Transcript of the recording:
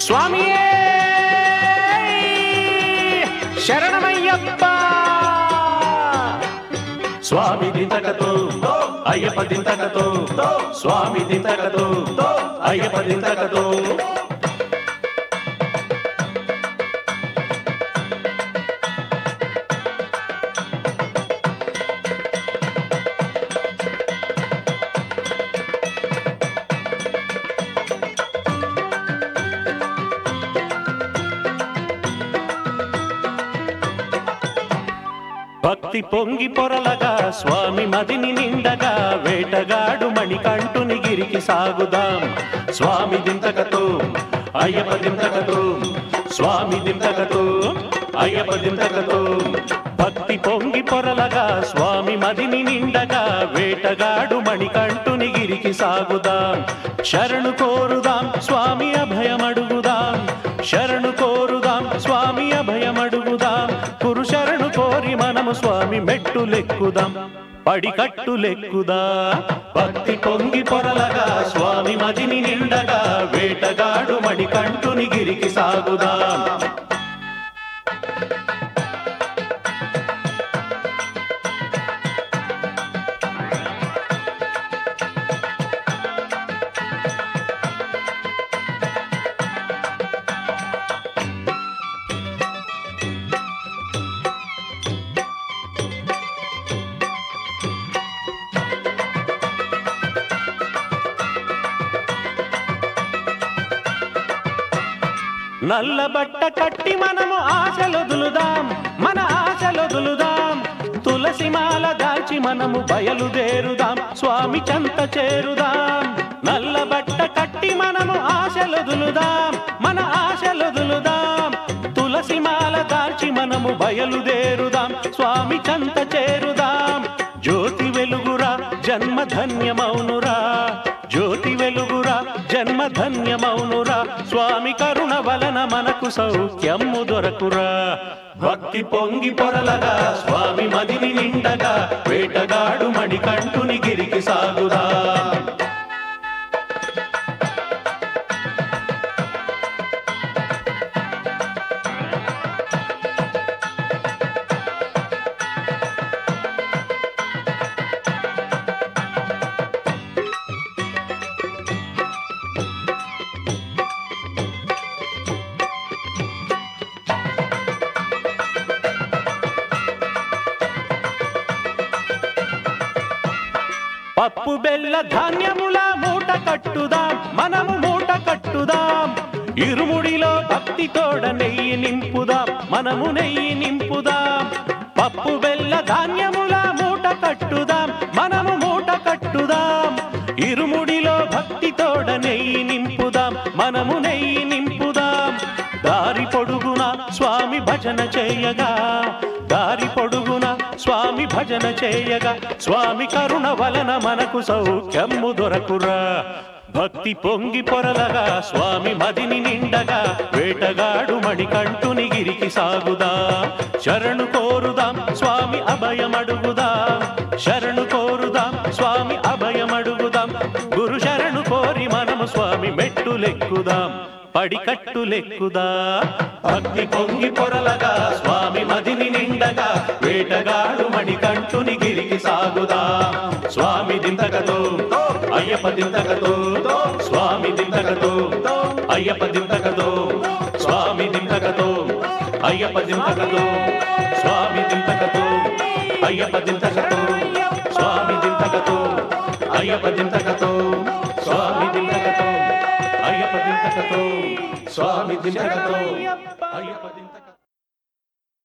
స్వామియే శరణమయ్యప్ప స్వామి దింతకతో అయ్యప్ప దింతకతో స్వామి దింతకతో అయ్యప్ప దింతకతో భక్తి పొంగి పొరలగా స్వామి మదిని నిండగా వేటగాడు మణికంఠుని గిరికి సాగుదాం స్వామి దింతకతో అయ్యప్ప దింతకతో స్వామి దింతకతో అయ్యప్ప దింతకతో భక్తి పొంగి పొరలగా స్వామి మదిని నిండగా వేటగాడు మణికంఠుని గిరికి సాగుదాం శరణు కోరుదాం స్వామి అభయమడుగుదాం శరణు కోరుదాం స్వామి అభయమడుగుదాం కురు శరణు కోరి మనము స్వామి మెట్టు లెక్కుదాం పడికట్టు లెక్కుదా భక్తి పొంగి పొరలగా స్వామి మదిని నిండగా వేటగాడు మణికంఠుని గిరికి సాగుదాం నల్ల బట్ట కట్టి మనము ఆశలొదులుదాం మన ఆశలొదులుదాం తులసి మాల దాల్చి మనము బయలుదేరుదాం స్వామి చెంత చేరుదాం నల్ల బట్ట కట్టి మనము ఆశలొదులుదాం మన ఆశలొదులుదాం తులసి మాల దాల్చి మనము బయలుదేరుదాం స్వామి చెంత చేరుదాం జ్యోతి వెలుగురా జన్మ ధన్యమౌనురా జ్యోతి వెలుగురా జన్మ ధన్యమౌనురా స్వామి కరుణ వలన మనకు సౌఖ్యము దొరకురా భక్తి పొంగి పొరలగా స్వామి మదిని నిండగా వేటగాడు మణికంఠుని గిరికి సాగుదా పప్పు బెల్ల ధాన్యముల మూట కట్టుదాం మనము మూట కట్టుదాం ఇరుముడిలో భక్తి తోడ నెయ్యి నింపుదాం మనము నెయ్యి నింపుదాం పప్పు బెల్ల ధాన్యముల మూట కట్టుదాం మనము మూట కట్టుదాం ఇరుముడిలో భక్తి తోడ నెయ్యి నింపుదాం మనము నెయ్యి నింపుదాం దారి పొడుగున స్వామి భజన చేయగా దారి పొడుగున స్వామి భజన చేయగా స్వామి కరుణ వలన మనకు సౌఖ్యము దొరకురా భక్తి పొంగి పొరలగా స్వామి మదిని నిండగా వేటగాడు మణికంఠుని గిరికి సాగుదా శరణు కోరుదాం స్వామి అభయమడుగుదాం శరణు కోరుదాం స్వామి అభయమడుగుదాం గురు శరణు కోరి మనము స్వామి మెట్టు లెక్కుదాం పడికట్టు లెక్కుదా భక్తి పొంగి పొరలగా స్వామి మదిని నిండగా వేటగాడు మణికంఠుని గిరికి సాగుదా స్వామి దింతకతో అయ్యప్ప దింతకతో స్వామి దింతకతో అయ్యప్ప దింతకతో స్వామి దింతకతో అయ్యప్ప దింతకతో స్వామి దింతకతో అయ్యప్ప దింతకతో స్వామి దింతకతో అయ్యప్ప దింతకతో స్వామి దింతకతో అయ్యప్ప దింతకతో స్వామి దింతకతో